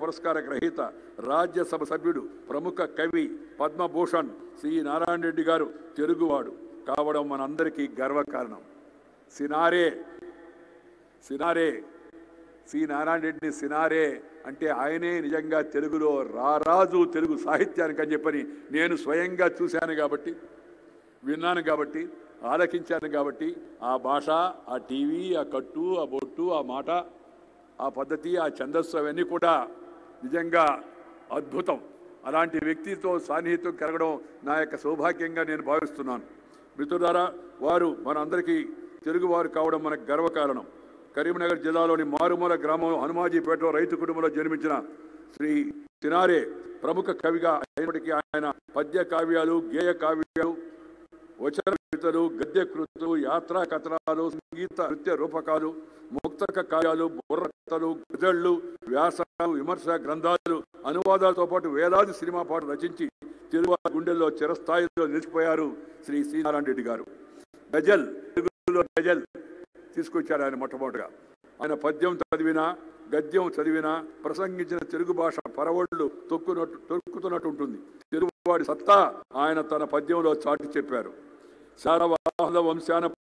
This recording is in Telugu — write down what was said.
పురస్కార గ్రహీత రాజ్యసభ సభ్యుడు ప్రముఖ కవి పద్మభూషణ్ శ్రీ నారాయణ రెడ్డి గారు తెలుగువాడు కావడం మనందరికీ గర్వకారణం సినారే సినారే సి నారాయణ రెడ్డిని సినారే అంటే ఆయనే నిజంగా తెలుగులో రారాజు తెలుగు సాహిత్యానికి అని చెప్పని నేను స్వయంగా చూశాను కాబట్టి విన్నాను కాబట్టి ఆలకించాను కాబట్టి ఆ భాష ఆ టీవీ ఆ కట్టు ఆ బొట్టు ఆ మాట ఆ పద్ధతి ఆ ఛందస్సు అవన్నీ కూడా నిజంగా అద్భుతం అలాంటి వ్యక్తితో సాన్నిహిత్యం కలగడం నా యొక్క సౌభాగ్యంగా నేను భావిస్తున్నాను మిత్రులారా వారు మనందరికీ తెలుగువారు కావడం మనకు గర్వకారణం కరీంనగర్ జిల్లాలోని మారుమూల గ్రామం హనుమాజీపేటలో రైతు కుటుంబంలో జన్మించిన శ్రీ సినారే ప్రముఖ కవిగా అయినప్పటికీ ఆయన పద్య కావ్యాలు గేయ కావ్యాలు వచన కవితలు గద్య కృతులు యాత్రా కథనాలు సంగీత నృత్య రూపకాలు ముక్తక కావ్యాలు బుర్రకథలు గజళ్ళు వ్యాసాలు విమర్శ గ్రంథాలు అనువాదాలతో పాటు వేలాది సినిమా పాటలు రచించి తెలుగు వారి గుండెల్లో చిరస్థాయిలో నిలిచిపోయారు శ్రీ శ్రీనారాయణ రెడ్డి గారు గజల్ తెలుగులో గజల్ తీసుకొచ్చారు ఆయన మొట్టమొదటిగా ఆయన పద్యం చదివినా గద్యం చదివినా ప్రసంగించిన తెలుగు భాష పరవళ్ళు తొక్కునట్టు తొక్కుతున్నట్టు ఉంటుంది తెలుగువాడి సత్తా ఆయన తన పద్యంలో చాటి చెప్పారు శారవాహన వంశాన